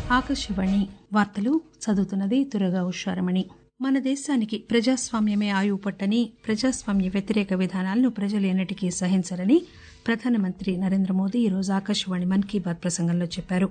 ఆకాశవాణి వార్తలు చదువుతున్నది దురగా ఉషారమణి మన దేశానికి ప్రజాస్వామ్యమే ఆయువు పట్టని ప్రజాస్వామ్య వ్యతిరేక విధానాలను ప్రజలు ఎన్నటికీ సహించరని ప్రధానమంత్రి నరేంద్ర మోదీ ఈరోజు ఆకాశవాణి మన్ కీ బాత్ ప్రసంగంలో చెప్పారు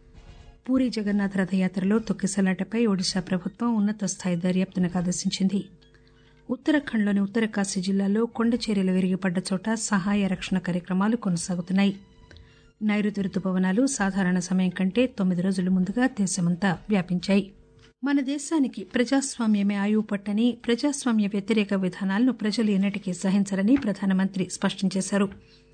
పూరీ జగన్నాథ్ రథయాత్రలో తొక్కిసలాటపై ఒడిశా ప్రభుత్వం ఉన్నత స్థాయి దర్యాప్తునకు ఆదేశించింది ఉత్తరాఖండ్లోని ఉత్తరకాశీ జిల్లాలో కొండచర్యలు విరిగిపడ్డ చోట సహాయ రక్షణ కార్యక్రమాలు కొనసాగుతున్నాయి నైరుతి రుతుపవనాలు సాధారణ సమయం కంటే తొమ్మిది రోజుల ముందుగా దేశమంతా వ్యాపించాయి మన దేశానికి ప్రజాస్వామ్యమే ఆయువు పట్టని ప్రజాస్వామ్య వ్యతిరేక విధానాలను ప్రజలు ఎన్నటికీ సహించరని ప్రధానమంత్రి స్పష్టం చేశారు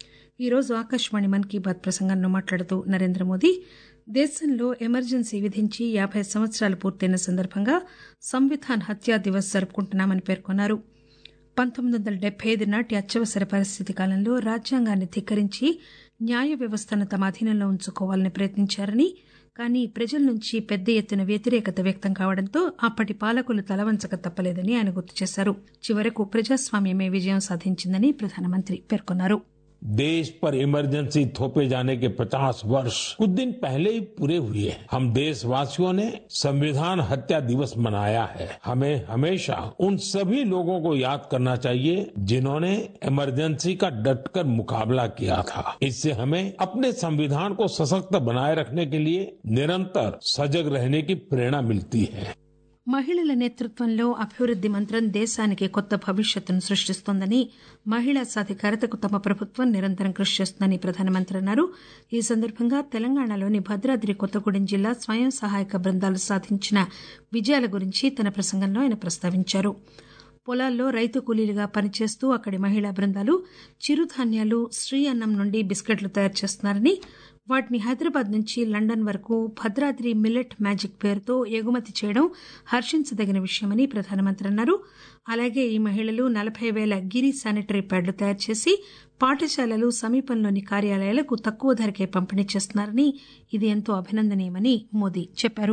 ఈరోజు ఆకాశవాణి మన్ కీ బాత్ ప్రసంగంలో మాట్లాడుతూ నరేంద్ర మోదీ దేశంలో ఎమర్జెన్సీ విధించి యాబై సంవత్సరాలు పూర్తయిన సందర్భంగా సంవిధాన్ హత్యా దివస్ జరుపుకుంటున్నామని పేర్కొన్నారు పంతొమ్మిది వందల డెబ్బై ఐదు నాటి అత్యవసర పరిస్థితి కాలంలో రాజ్యాంగాన్ని ధిక్కరించి న్యాయ వ్యవస్థను తమ అధీనంలో ఉంచుకోవాలని ప్రయత్నించారని కానీ ప్రజల నుంచి పెద్ద ఎత్తున వ్యతిరేకత వ్యక్తం కావడంతో అప్పటి పాలకులు తలవంచక తప్పలేదని ఆయన గుర్తు చేశారు చివరకు ప్రజాస్వామ్యమే విజయం సాధించిందని ప్రధానమంత్రి పేర్కొన్నారు देश पर इमरजेंसी थोपे जाने के 50 वर्ष कुछ दिन पहले ही पूरे हुए हैं हम देशवासियों ने संविधान हत्या दिवस मनाया है हमें हमेशा उन सभी लोगों को याद करना चाहिए जिन्होंने इमरजेंसी का डटकर मुकाबला किया था इससे हमें अपने संविधान को सशक्त बनाए रखने के लिए निरंतर सजग रहने की प्रेरणा मिलती है మహిళల నేతృత్వంలో అభివృద్ది మంత్రం దేశానికి కొత్త భవిష్యత్తును సృష్టిస్తోందని మహిళా సాధికారతకు తమ ప్రభుత్వం నిరంతరం కృషి చేస్తుందని ప్రధానమంత్రి అన్నారు ఈ సందర్భంగా తెలంగాణలోని భద్రాద్రి కొత్తగూడెం జిల్లా స్వయం సహాయక బృందాలు సాధించిన విజయాల గురించి తన ప్రసంగంలో ఆయన ప్రస్తావించారు పొలాల్లో రైతు కూలీలుగా పనిచేస్తూ అక్కడి మహిళా బృందాలు చిరుధాన్యాలు శ్రీ అన్నం నుండి బిస్కెట్లు తయారు చేస్తున్నారని వాటిని హైదరాబాద్ నుంచి లండన్ వరకు భద్రాద్రి మిల్లెట్ మ్యాజిక్ పేరుతో ఎగుమతి చేయడం హర్షించదగిన విషయమని ప్రధానమంత్రి అన్నారు అలాగే ఈ మహిళలు నలభై వేల గిరి శానిటరీ ప్యాడ్లు తయారు చేసి పాఠశాలలు సమీపంలోని కార్యాలయాలకు తక్కువ ధరకే పంపిణీ చేస్తున్నారని ఇది ఎంతో అభినందనీయమని మోదీ చెప్పారు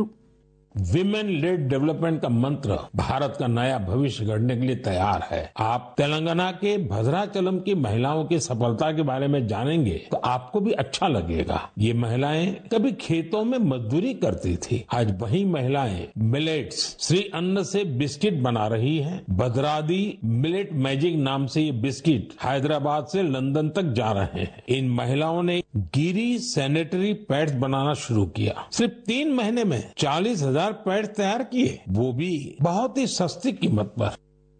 विमेन लेड डेवलपमेंट का मंत्र भारत का नया भविष्य गढ़ने के लिए तैयार है आप तेलंगाना के भद्राचलम की महिलाओं की सफलता के बारे में जानेंगे तो आपको भी अच्छा लगेगा ये महिलाएं कभी खेतों में मजदूरी करती थी आज वही महिलाएं मिलेट्स श्री अन्न से बिस्किट बना रही हैं भद्रादी मिलेट मैजिक नाम से ये बिस्किट हैदराबाद से लंदन तक जा रहे हैं इन महिलाओं ने गिरी सैनिटरी पैड्स बनाना शुरू किया सिर्फ तीन महीने में चालीस हजार पैड्स तैयार किए वो भी बहुत ही सस्ती कीमत पर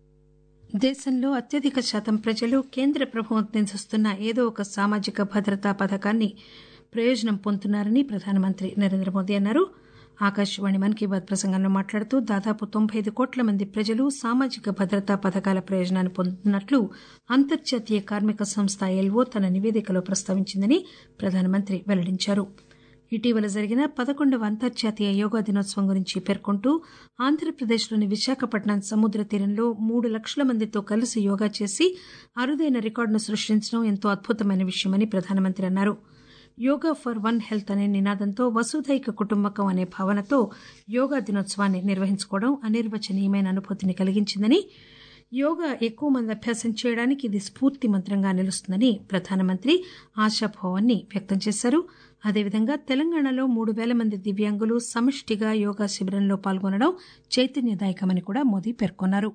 దేశంలో అత్యధిక శాతం ప్రజలు కేంద్ర ప్రభుత్వం అందిస్తున్న ఏదో ఒక సామాజిక భద్రతా పథకాన్ని ప్రయోజనం పొందుతున్నారని ప్రధానమంత్రి నరేంద్ర మోదీ అన్నారు ఆకాశవాణి మన్ కీ బాత్ ప్రసంగంలో మాట్లాడుతూ దాదాపు తొంభై ఐదు కోట్ల మంది ప్రజలు సామాజిక భద్రతా పథకాల ప్రయోజనాన్ని పొందుతున్నట్లు అంతర్జాతీయ కార్మిక సంస్థ ఎల్ఓ తన నివేదికలో ప్రస్తావించిందని ప్రధానమంత్రి వెల్లడించారు ఇటీవల జరిగిన పదకొండవ అంతర్జాతీయ యోగా దినోత్సవం గురించి పేర్కొంటూ ఆంధ్రప్రదేశ్లోని విశాఖపట్నం సముద్ర తీరంలో మూడు లక్షల మందితో కలిసి యోగా చేసి అరుదైన రికార్డును సృష్టించడం ఎంతో అద్భుతమైన విషయమని ప్రధానమంత్రి అన్నారు యోగా ఫర్ వన్ హెల్త్ అనే నినాదంతో వసుధైక కుటుంబకం అనే భావనతో యోగా దినోత్సవాన్ని నిర్వహించుకోవడం అనిర్వచనీయమైన అనుభూతిని కలిగించిందని యోగా ఎక్కువ మంది అభ్యాసం చేయడానికి ఇది స్ఫూర్తి మంత్రంగా నిలుస్తుందని ప్రధానమంత్రి ఆశాభావాన్ని వ్యక్తం చేశారు అదేవిధంగా తెలంగాణలో మూడు వేల మంది దివ్యాంగులు సమిష్టిగా యోగా శిబిరంలో పాల్గొనడం చైతన్యదాయకమని కూడా మోదీ పేర్కొన్నారు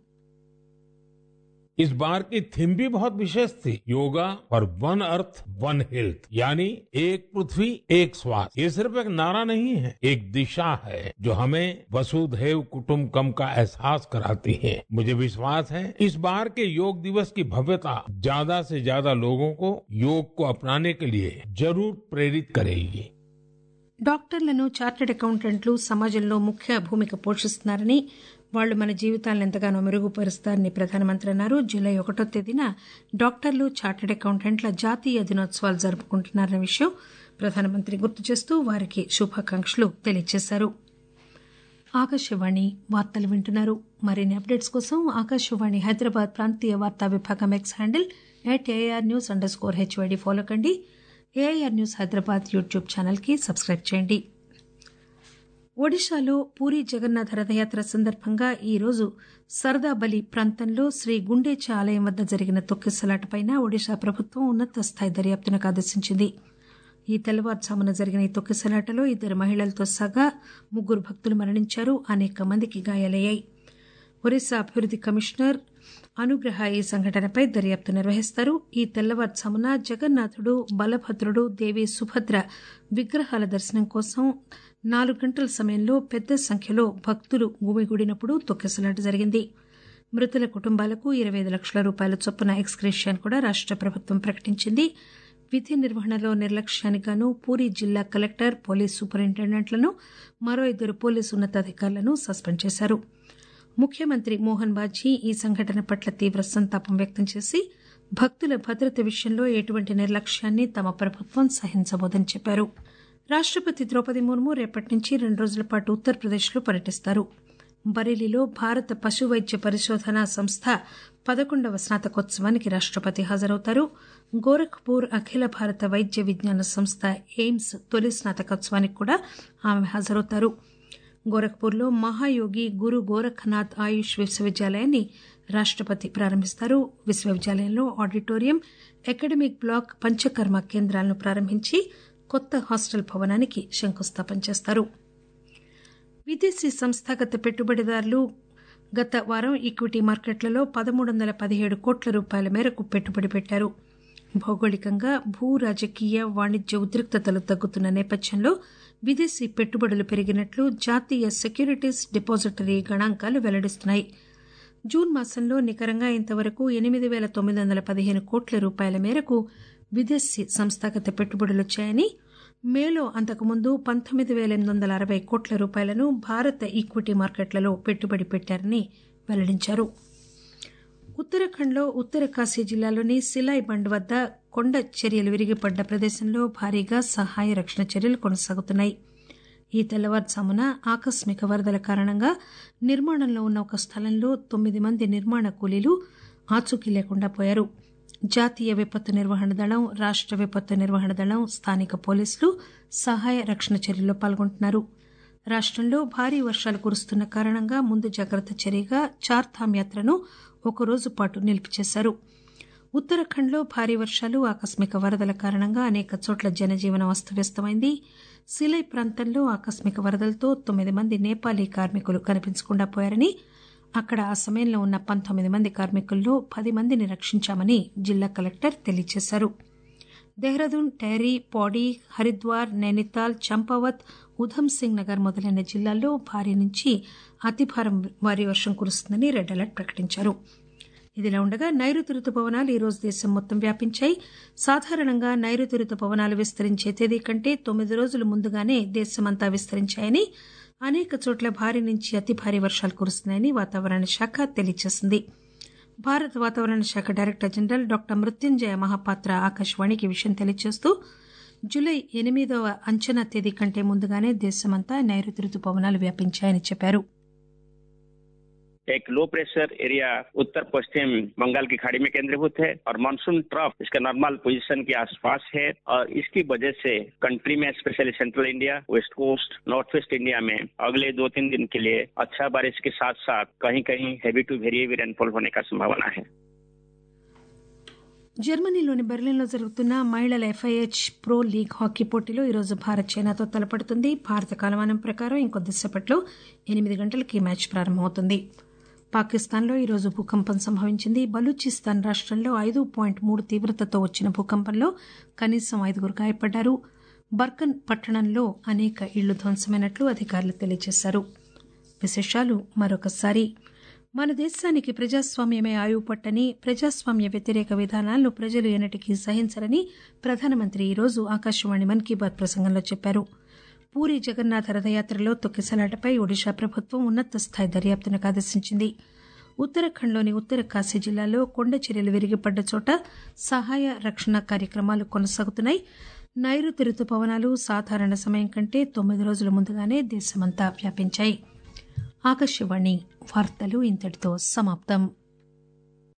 इस बार की थीम भी बहुत विशेष थी yoga for one earth one health यानी एक पृथ्वी एक स्वास्थ्य ये सिर्फ एक नारा नहीं है एक दिशा है जो हमें वसुधैव कुटुम्बकम का एहसास कराती है मुझे विश्वास है इस बार के योग दिवस की भव्यता ज्यादा से ज्यादा लोगों को योग को अपनाने के लिए जरूर प्रेरित करेगी డాక్టర్లను చార్టెడ్ అకౌంటెంట్లు సమాజంలో ముఖ్య భూమిక పోషిస్తున్నారని వాళ్లు మన జీవితాలను ఎంతగానో మెరుగుపరుస్తారని ప్రధానమంత్రి అన్నారు జూలై ఒకటో తేదీన డాక్టర్లు చార్టెడ్ అకౌంటెంట్ల జాతీయ దినోత్సవాలు జరుపుకుంటున్నారన్న విషయం ప్రధానమంత్రి గుర్తు చేస్తూ వారికి శుభాకాంక్షలు తెలియజేశారు ఆకాశవాణి వార్తలు వింటున్నారు మరిన్ని అప్డేట్స్ కోసం ఆకాశవాణి హైదరాబాద్ ప్రాంతీయ వార్తా విభాగం X handle at AIR news underscore HYD follow కండి ఏఐఆర్ న్యూస్ హైదరాబాద్ యూట్యూబ్ ఛానల్కి సబ్స్క్రైబ్ చేయండి ఒడిశాలో పూరి జగన్నాథ రథయాత్ర సందర్భంగా ఈ రోజు సరదాబలి ప్రాంతంలో శ్రీ గుండేచ ఆలయం వద్ద జరిగిన తొక్కిసలాటపై ఒడిశా ప్రభుత్వం ఉన్నత స్థాయి దర్యాప్తునకు ఆదేశించింది ఈ తెల్లవారుజామున జరిగిన ఈ తొక్కిసలాటలో ఇద్దరు మహిళలతో సగా ముగ్గురు భక్తులు మరణించారు అనేక మందికి గాయాలయ్యాయి ఒరిస్సా అభివృద్ది కమిషనర్ అనుగ్రహ ఈ సంఘటనపై దర్యాప్తు నిర్వహిస్తారు ఈ తెల్లవారుజామున జగన్నాథుడు బలభద్రుడు దేవి సుభద్ర విగ్రహాల దర్శనం కోసం నాలుగు గంటల సమయంలో పెద్ద సంఖ్యలో భక్తులు గుమిగూడినప్పుడు తొక్కిసలాట జరిగింది మృతుల కుటుంబాలకు ఇరవై ఐదు లక్షల రూపాయల చొప్పున ఎక్స్గ్రేషియాను కూడా రాష్ట ప్రభుత్వం ప్రకటించింది విధి నిర్వహణలో నిర్లక్ష్యానికి గాను పూరీ జిల్లా కలెక్టర్ పోలీస్ సూపరింటెండెంట్లను మరో ఇద్దరు పోలీసు ఉన్నతాధికారులను సస్పెండ్ చేశారు ముఖ్యమంత్రి మోహన్ బాజీ ఈ సంఘటన పట్ల తీవ్ర సంతాపం వ్యక్తం చేసి భక్తుల భద్రత విషయంలో ఎటువంటి నిర్లక్ష్యాన్ని తమ ప్రభుత్వం సహించబోదని చెప్పారు రాష్టపతి ద్రౌపది ముర్ము రేపటి నుంచి రెండు రోజుల పాటు ఉత్తరప్రదేశ్లో పర్యటిస్తారు బరేలీలో భారత పశు వైద్య పరిశోధన సంస్థ పదకొండవ స్నాతకోత్సవానికి రాష్టపతి హాజరవుతారు గోరఖ్పూర్ అఖిల భారత వైద్య విజ్ఞాన సంస్థ ఎయిమ్స్ తొలి స్నాతకోత్సవానికి కూడా ఆమె హాజరవుతారు గోరఖ్పూర్లో మహాయోగి గురు గోరఖనాథ్ ఆయుష్ విశ్వవిద్యాలయాన్ని రాష్టపతి ప్రారంభిస్తారు విశ్వవిద్యాలయంలో ఆడిటోరియం అకాడమిక్ బ్లాక్ పంచకర్మ కేంద్రాలను ప్రారంభించి కొత్త హాస్టల్ భవనానికి శంకుస్థాపన చేస్తారు విదేశీ సంస్థాగత పెట్టుబడిదారులు గత వారం ఈక్విటీ మార్కెట్లలో పదమూడు వందల పదిహేడు కోట్ల రూపాయల మేరకు పెట్టుబడి పెట్టారు భౌగోళికంగా భూ రాజకీయ వాణిజ్య ఉద్రిక్తతలు తగ్గుతున్న నేపథ్యంలో విదేశీ పెట్టుబడులు పెరిగినట్లు జాతీయ సెక్యూరిటీస్ డిపాజిటరీ గణాంకాలు వెల్లడిస్తున్నాయి జూన్ మాసంలో నికరంగా ఇంతవరకు ఎనిమిది పేల తొమ్మిది వందల పదిహేను కోట్ల రూపాయల మేరకు విదేశీ సంస్థాగత పెట్టుబడులు వచ్చాయని మేలో అంతకుముందు పంతొమ్మిది పేల ఎనిమిది వందల అరవై కోట్ల రూపాయలను భారత ఈక్విటీ మార్కెట్లలో పెట్టుబడి పెట్టారని వెల్లడించారు ఉత్తరాఖండ్లో ఉత్తర కాశీ జిల్లాలోని సిలాయ్ బండ్ వద్ద కొండ చర్యలు విరిగిపడ్డ ప్రదేశంలో భారీగా సహాయ రక్షణ చర్యలు కొనసాగుతున్నాయి ఈ తెల్లవారుజామున ఆకస్మిక వరదల కారణంగా నిర్మాణంలో ఉన్న ఒక స్థలంలో తొమ్మిది మంది నిర్మాణ కూలీలు ఆచూకీ లేకుండా పోయారు జాతీయ విపత్తు నిర్వహణ దళం రాష్ట విపత్తు నిర్వహణ దళం స్థానిక పోలీసులు సహాయ రక్షణ చర్యల్లో పాల్గొంటున్నారు రాష్టంలో భారీ వర్షాలు కురుస్తున్న కారణంగా ముందు జాగ్రత్త చర్యగా చార్ధామ్ యాత్రను ఒక రోజు పాటు నిలిపిచేశారు ఉత్తరాఖండ్లో భారీ వర్షాలు ఆకస్మిక వరదల కారణంగా అనేక చోట్ల జనజీవనం అస్తవ్యస్తమైంది సిలై ప్రాంతంలో ఆకస్మిక వరదలతో తొమ్మిది మంది నేపాలీ కార్మికులు కనిపించకుండా పోయారని అక్కడ ఆ సమయంలో ఉన్న పంతొమ్మిది మంది కార్మికుల్లో పది మందిని రక్షించామని జిల్లా కలెక్టర్ తెలియజేశారు దెహ్రాదూన్ టెహరీ పౌడీ హరిద్వార్ నైనితాల్ చంపావత్ ఉధమ్ సింగ్ నగర్ మొదలైన జిల్లాల్లో భారీ నుంచి అతి భారం భారీ వర్షం కురుస్తుందని రెడ్ అలర్ట్ ప్రకటించారు ఇదిలా ఉండగా నైరుతి రుతుపవనాలు ఈ రోజు దేశం మొత్తం వ్యాపించాయి సాధారణంగా నైరుతి రుతుపవనాలు విస్తరించే తేదీ కంటే తొమ్మిది రోజులు ముందుగానే దేశమంతా విస్తరించాయని అనేక చోట్ల భారీ నుంచి అతి భారీ వర్షాలు కురుస్తున్నాయని వాతావరణ శాఖ తెలియజేసింది భారత వాతావరణ శాఖ director general doctor Mrutyunjay Mohapatra ఆకాశవాణికి విషయం తెలియజేస్తూ జూలై ఎనిమిదవ అంచనా తేదీ కంటే ముందుగానే దేశమంతా నైరుతి రుతుపవనాలు వ్యాపించాయని చెప్పారు एक लो प्रेशर एरिया उत्तर पश्चिम बंगाल की खाड़ी में केंद्रीभूत है और मानसून ट्रफ इसका नॉर्मल पोजीशन के आसपास है और इसकी वजह से कंट्री में specially central India west coast north west India में अगले दो तीन दिन के लिए अच्छा बारिश के साथ साथ कहीं कहीं heavy to very heavy rainfall होने का संभावना है జర్మనీలోని బెర్లిన్లో జరుగుతున్న మహిళల ఎఫ్ఐహెచ్ ప్రో లీగ్ హాకీ పోటీలో ఈరోజు భారత్ చైనాతో తలపడుతుంది భారత కాలమానం ప్రకారం ఇంకొద్దిసేపట్లో ఎనిమిది గంటలకి ఈ మ్యాచ్ ప్రారంభమవుతుంది పాకిస్తాన్లో ఈరోజు భూకంపం సంభవించింది బలూచిస్తాన్ రాష్టంలో ఐదు పాయింట్ మూడు తీవ్రతతో వచ్చిన భూకంపంలో కనీసం ఐదుగురు గాయపడ్డారు బర్కన్ పట్టణంలో అనేక ఇళ్లు ధ్వంసమైనట్లు అధికారులు తెలియజేశారు విశేషాలు మరొకసారి మన దేశానికి ప్రజాస్వామ్యమే ఆయువు పట్టని ప్రజాస్వామ్య వ్యతిరేక విధానాలను ప్రజలు ఎన్నటికీ సహించరని ప్రధానమంత్రి ఈరోజు ఆకాశవాణి మన్ కీ బాత్ ప్రసంగంలో చెప్పారు పూరి జగన్నాథ రథయాత్రలో తొక్కిసలాటపై ఒడిషా ప్రభుత్వం ఉన్నత స్థాయి దర్యాప్తునకు ఆదేశించింది ఉత్తరాఖండ్లోని ఉత్తర కాశీ జిల్లాలో కొండ చర్యలు విరిగిపడ్డ చోట సహాయ రక్షణ కార్యక్రమాలు కొనసాగుతున్నాయి నైరుతి రుతుపవనాలు సాధారణ సమయం కంటే తొమ్మిది రోజుల ముందుగానే దేశమంతా వ్యాపించాయి ఆకాశవాణి వార్తలు ఇంతటితో సమాప్తం